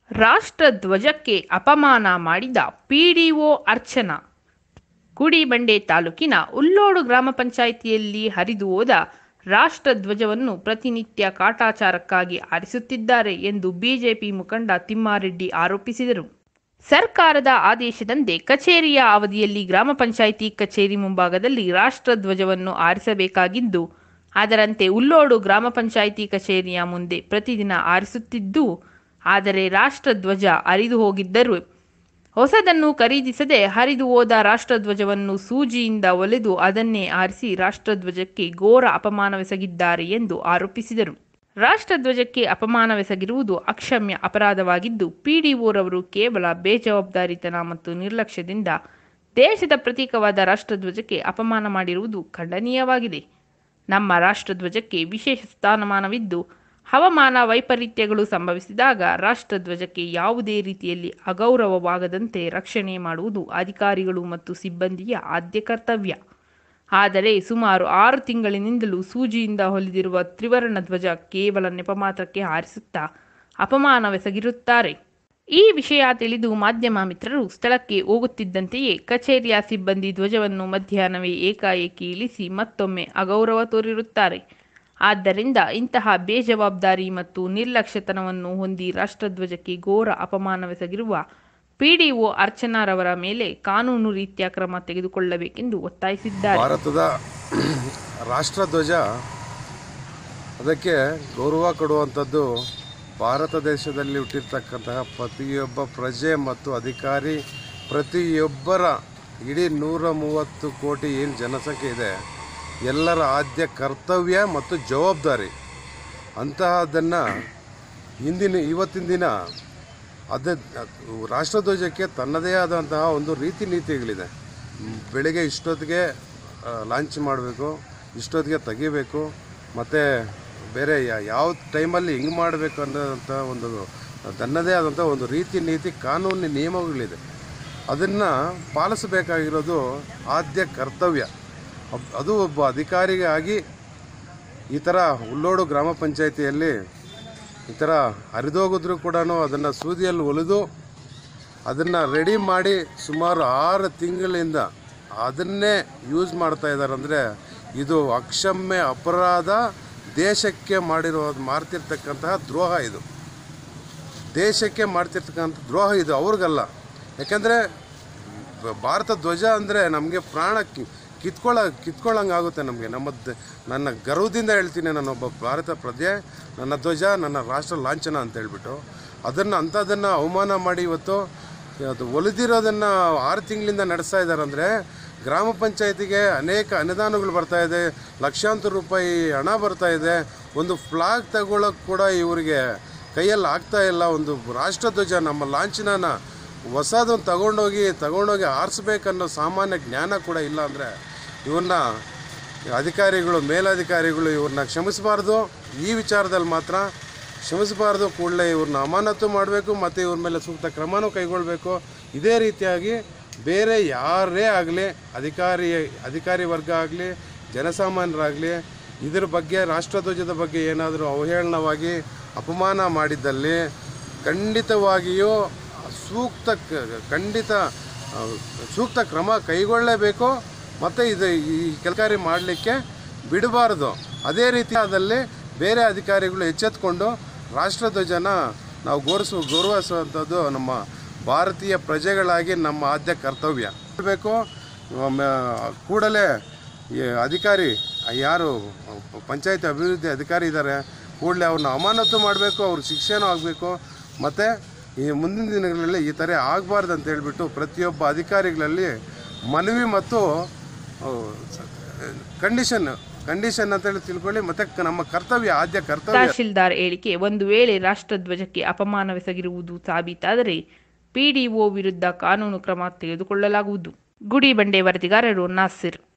ರಾಷ್ಟ್ರಧ್ವಜಕ್ಕೆ ಅಪಮಾನ ಮಾಡಿದ ಪಿಡಿಒ ಅರ್ಚನಾ ಗುಡಿಬಂಡೆ ತಾಲೂಕಿನ ಉಲ್ಲೋಡು ಗ್ರಾಮ ಪಂಚಾಯಿತಿಯಲ್ಲಿ ಹರಿದು ಹೋದ ರಾಷ್ಟ್ರಧ್ವಜವನ್ನು ಪ್ರತಿನಿತ್ಯ ಕಾಟಾಚಾರಕ್ಕಾಗಿ ಆರಿಸುತ್ತಿದ್ದಾರೆ ಎಂದು ಬಿಜೆಪಿ ಮುಖಂಡ ತಿಮ್ಮಾರೆಡ್ಡಿ ಆರೋಪಿಸಿದರು ಸರ್ಕಾರದ ಆದೇಶದಂತೆ ಕಚೇರಿಯ ಅವಧಿಯಲ್ಲಿ ಗ್ರಾಮ ಪಂಚಾಯಿತಿ ಕಚೇರಿ ಮುಂಭಾಗದಲ್ಲಿ ರಾಷ್ಟ್ರಧ್ವಜವನ್ನು ಆರಿಸಬೇಕಾಗಿದ್ದು ಅದರಂತೆ ಉಲ್ಲೋಡು ಗ್ರಾಮ ಪಂಚಾಯಿತಿ ಕಚೇರಿಯ ಮುಂದೆ ಪ್ರತಿದಿನ ಆರಿಸುತ್ತಿದ್ದು ಆದರೆ ರಾಷ್ಟ್ರಧ್ವಜ ಹರಿದು ಹೋಗಿದ್ದರೂ ಹೊಸದನ್ನು ಖರೀದಿಸದೆ ಹರಿದು ಹೋದ ರಾಷ್ಟ್ರಧ್ವಜವನ್ನು ಸೂಜಿಯಿಂದ ಒಲೆದು ಅದನ್ನೇ ಆರಿಸಿ ರಾಷ್ಟ್ರಧ್ವಜಕ್ಕೆ ಘೋರ ಅಪಮಾನವೆಸಗಿದ್ದಾರೆ ಎಂದು ಆರೋಪಿಸಿದರು ರಾಷ್ಟ್ರಧ್ವಜಕ್ಕೆ ಅಪಮಾನವೆಸಗಿರುವುದು ಅಕ್ಷಮ್ಯ ಅಪರಾಧವಾಗಿದ್ದು ಪಿಡಿಒರವರು ಕೇವಲ ಬೇಜವಾಬ್ದಾರಿತನ ಮತ್ತು ನಿರ್ಲಕ್ಷ್ಯದಿಂದ ದೇಶದ ಪ್ರತೀಕವಾದ ರಾಷ್ಟ್ರಧ್ವಜಕ್ಕೆ ಅಪಮಾನ ಮಾಡಿರುವುದು ಖಂಡನೀಯವಾಗಿದೆ ನಮ್ಮ ರಾಷ್ಟ್ರಧ್ವಜಕ್ಕೆ ವಿಶೇಷ ಸ್ಥಾನಮಾನವಿದ್ದು ಹವಾಮಾನ ವೈಪರೀತ್ಯಗಳು ಸಂಭವಿಸಿದಾಗ ರಾಷ್ಟ್ರಧ್ವಜಕ್ಕೆ ಯಾವುದೇ ರೀತಿಯಲ್ಲಿ ಅಗೌರವವಾಗದಂತೆ ರಕ್ಷಣೆ ಮಾಡುವುದು ಅಧಿಕಾರಿಗಳು ಮತ್ತು ಸಿಬ್ಬಂದಿಯ ಆದ್ಯ ಕರ್ತವ್ಯ ಆದರೆ ಸುಮಾರು ಆರು ತಿಂಗಳಿನಿಂದಲೂ ಸೂಜಿಯಿಂದ ಹೊಲಿದಿರುವ ತ್ರಿವರ್ಣ ಧ್ವಜ ಕೇವಲ ನೆಪಮಾತ್ರಕ್ಕೆ ಹಾರಿಸುತ್ತಾ ಅಪಮಾನವೆಸಗಿರುತ್ತಾರೆ ಈ ವಿಷಯ ತಿಳಿದು ಮಾಧ್ಯಮ ಮಿತ್ರರು ಸ್ಥಳಕ್ಕೆ ಹೋಗುತ್ತಿದ್ದಂತೆಯೇ ಕಚೇರಿಯ ಸಿಬ್ಬಂದಿ ಧ್ವಜವನ್ನು ಮಧ್ಯಾಹ್ನವೇ ಏಕಾಏಕಿ ಇಳಿಸಿ ಮತ್ತೊಮ್ಮೆ ಅಗೌರವ ತೋರಿರುತ್ತಾರೆ ಆದ್ದರಿಂದ ಇಂತಹ ಬೇಜವಾಬ್ದಾರಿ ಮತ್ತು ನಿರ್ಲಕ್ಷ್ಯತನವನ್ನು ಹೊಂದಿ ರಾಷ್ಟ್ರಧ್ವಜಕ್ಕೆ ಘೋರ ಅಪಮಾನವೆಸಗಿರುವ ಪಿಡಿಒ ಅರ್ಚನಾರವರ ಮೇಲೆ ಕಾನೂನು ರೀತ್ಯ ಕ್ರಮ ತೆಗೆದುಕೊಳ್ಳಬೇಕೆಂದು ಒತ್ತಾಯಿಸಿದ್ದಾರೆ ಭಾರತದ ರಾಷ್ಟ್ರಧ್ವಜ ಅದಕ್ಕೆ ಗೌರವ ಕೊಡುವಂಥದ್ದು ಭಾರತ ದೇಶದಲ್ಲಿ ಹುಟ್ಟಿರ್ತಕ್ಕಂತಹ ಪ್ರತಿಯೊಬ್ಬ ಪ್ರಜೆ ಮತ್ತು ಅಧಿಕಾರಿ ಪ್ರತಿಯೊಬ್ಬರ ಇಡೀ ನೂರ ಮೂವತ್ತು ಕೋಟಿ ಏನು ಜನಸಂಖ್ಯೆ ಇದೆ ಎಲ್ಲರ ಆದ್ಯ ಕರ್ತವ್ಯ ಮತ್ತು ಜವಾಬ್ದಾರಿ ಅಂತಹದನ್ನು ಇಂದಿನ ಇವತ್ತಿನ ದಿನ ಅದ ರಾಷ್ಟ್ರಧ್ವಜಕ್ಕೆ ತನ್ನದೇ ಆದಂತಹ ಒಂದು ರೀತಿ ನೀತಿಗಳಿದೆ ಮ್, ಬೆಳಿಗ್ಗೆ ಇಷ್ಟೊತ್ತಿಗೆ ಲಾಂಚ್ ಮಾಡಬೇಕು ಇಷ್ಟೊತ್ತಿಗೆ ತೆಗಿಬೇಕು ಮತ್ತು ಬೇರೆ ಯಾ- ಯಾವ ಟೈಮಲ್ಲಿ ಹಿಂಗೆ ಮಾಡಬೇಕು ಅನ್ನೋಂಥ ಒಂದು ತನ್ನದೇ ಆದಂಥ ಒಂದು ರೀತಿ ನೀತಿ ಕಾನೂನು ನಿಯಮಗಳಿದೆ ಅದನ್ನು ಪಾಲಿಸಬೇಕಾಗಿರೋದು ಆದ್ಯ ಕರ್ತವ್ಯ ಅಬ್- ಅದು ಒಬ್ಬ ಅಧಿಕಾರಿಗಾಗಿ ಈ ಥರ ಉಲ್ಲೋಡು ಗ್ರಾಮ ಪಂಚಾಯಿತಿಯಲ್ಲಿ ಈ ಥರ ಹರಿದೋಗಿದ್ರು ಕೂಡ ಅದನ್ನು ಸೂದಿಯಲ್ಲಿ ಹೊಲಿದು ಅದನ್ನು ರೆಡಿ ಮಾಡಿ ಸುಮಾರು ಆರು ತಿಂಗಳಿಂದ ಅದನ್ನೇ ಯೂಸ್ ಮಾಡ್ತಾ ಇದ್ದಾರೆ ಅಂದರೆ ಇದು ಅಕ್ಷಮ್ಯ ಅಪರಾಧ ದೇಶಕ್ಕೆ ಮಾಡಿರೋ ಮಾಡ್ತಿರ್ತಕ್ಕಂತಹ ದ್ರೋಹ ಇದು ದೇಶಕ್ಕೆ ಮಾಡ್ತಿರ್ತಕ್ಕಂಥ ದ್ರೋಹ ಇದು ಅವ್ರಿಗಲ್ಲ ಯಾಕೆಂದರೆ ಭಾರತ ಧ್ವಜ ಅಂದರೆ ನಮಗೆ ಪ್ರಾಣ ಕಿ ಕಿತ್ಕೊಳ್ಳ ಕಿತ್ಕೊಳ್ಳಂಗೆ ಆಗುತ್ತೆ ನಮಗೆ ನಮ್ಮ ದ- ನನ್ನ ಗರ್ವದಿಂದ ಹೇಳ್ತೀನಿ ನಾನೊಬ್ಬ ಭಾರತ ಪ್ರಜೆ ನನ್ನ ಧ್ವಜ ನನ್ನ ರಾಷ್ಟ್ರ ಲಾಂಛನ ಅಂತ ಹೇಳ್ಬಿಟ್ಟು ಅದನ್ನು ಅಂಥದ್ದನ್ನು ಅವಮಾನ ಮಾಡಿ ಇವತ್ತು ಅದು ಒಲಿದಿರೋದನ್ನು ಆರು ತಿಂಗಳಿಂದ ನಡೆಸ್ತಾ ಇದ್ದಾರೆ ಅಂದರೆ ಗ್ರಾಮ ಪಂಚಾಯತಿಗೆ ಅನೇಕ ಅನುದಾನಗಳು ಬರ್ತಾ ಇದೆ ಲಕ್ಷಾಂತರ ರೂಪಾಯಿ ಹಣ ಬರ್ತಾ ಇದೆ ಒಂದು ಫ್ಲಾಗ್ ತಗೊಳ್ಳೋಕೆ ಕೂಡ ಇವರಿಗೆ ಕೈಯಲ್ಲಿ ಆಗ್ತಾ ಇಲ್ಲ ಒಂದು ರಾಷ್ಟ್ರಧ್ವಜ ನಮ್ಮ ಲಾಂಛನನ ಹೊಸದನ್ನು ತಗೊಂಡೋಗಿ ತಗೊಂಡೋಗಿ ಆರಿಸ್ಬೇಕನ್ನೋ ಸಾಮಾನ್ಯ ಜ್ಞಾನ ಕೂಡ ಇಲ್ಲ ಅಂದರೆ ಇವ್ರನ್ನ ಅಧಿಕಾರಿಗಳು ಮೇಲಧಿಕಾರಿಗಳು ಇವ್ರನ್ನ ಕ್ಷಮಿಸಬಾರ್ದು ಈ ವಿಚಾರದಲ್ಲಿ ಮಾತ್ರ ಕ್ಷಮಿಸಬಾರ್ದು ಕೂಡಲೇ ಇವ್ರನ್ನ ಅಮಾನತು ಮಾಡಬೇಕು ಮತ್ತು ಇವ್ರ ಮೇಲೆ ಸೂಕ್ತ ಕ್ರಮನೂ ಕೈಗೊಳ್ಳಬೇಕು ಇದೇ ರೀತಿಯಾಗಿ ಬೇರೆ ಯಾರೇ ಆಗಲಿ ಅಧಿಕಾರಿ ಅಧಿಕಾರಿ ವರ್ಗ ಆಗಲಿ ಜನಸಾಮಾನ್ಯರಾಗಲಿ ಇದ್ರ ಬಗ್ಗೆ ರಾಷ್ಟ್ರಧ್ವಜದ ಬಗ್ಗೆ ಏನಾದರೂ ಅವಹೇಳನವಾಗಿ ಅಪಮಾನ ಮಾಡಿದ್ದಲ್ಲಿ ಖಂಡಿತವಾಗಿಯೂ ಸೂಕ್ತ ಕ- ಖಂಡಿತ ಆ, ಸೂಕ್ತ ಕ್ರಮ ಕೈಗೊಳ್ಳಲೇಬೇಕು ಮತ್ತು ಇದು ಈ ಕೆಲಕಾರಿ ಮಾಡಲಿಕ್ಕೆ ಬಿಡಬಾರ್ದು ಅದೇ ರೀತಿ ಅದಲ್ಲಿ ಬೇರೆ ಅಧಿಕಾರಿಗಳು ಎಚ್ಚೆತ್ಕೊಂಡು ರಾಷ್ಟ್ರಧ್ವಜನ ನಾವು ಗೌರವಿಸುವ ಗೌರವಿಸುವಂಥದ್ದು ನಮ್ಮ ಭಾರತೀಯ ಪ್ರಜೆಗಳಾಗಿ ನಮ್ಮ ಆದ್ಯ ಕರ್ತವ್ಯ ಬೇಕು ಕೂಡಲೇ ಈ ಅಧಿಕಾರಿ ಯಾರು ಪಂಚಾಯತ್ ಅಭಿವೃದ್ಧಿ ಅಧಿಕಾರಿ ಇದ್ದಾರೆ ಕೂಡಲೇ ಅವ್ರನ್ನ ಅಮಾನತು ಮಾಡಬೇಕು ಅವ್ರ ಶಿಕ್ಷೆನೂ ಆಗಬೇಕು ಮತ್ತು ಈ ಮುಂದಿನ ದಿನಗಳಲ್ಲಿ ಈ ಥರ ಆಗಬಾರ್ದು ಅಂತ ಹೇಳ್ಬಿಟ್ಟು ಪ್ರತಿಯೊಬ್ಬ ಅಧಿಕಾರಿಗಳಲ್ಲಿ ಮನವಿ ಮತ್ತು ಕಂಡೀಷನ್ ಕಂಡೀಷನ್ ಅಂತೇಳಿ ತಿಳ್ಕೊಳ್ಳಿ ಮತ್ತು ನಮ್ಮ ಕರ್ತವ್ಯ ಆದ್ಯ ಕರ್ತವ್ಯ ತಹಶೀಲ್ದಾರ್ ಹೇಳಿಕೆ ಒಂದು ವೇಳೆ ರಾಷ್ಟ್ರಧ್ವಜಕ್ಕೆ ಅಪಮಾನವೆಸಗಿರುವುದು ಸಾಬೀತಾದರೆ ಪಿಡಿಒ ವಿರುದ್ಧ ಕಾನೂನು ಕ್ರಮ ತೆಗೆದುಕೊಳ್ಳಲಾಗುವುದು ಗುಡಿಬಂಡೆ ವರದಿಗಾರರು ನಾಸಿರ್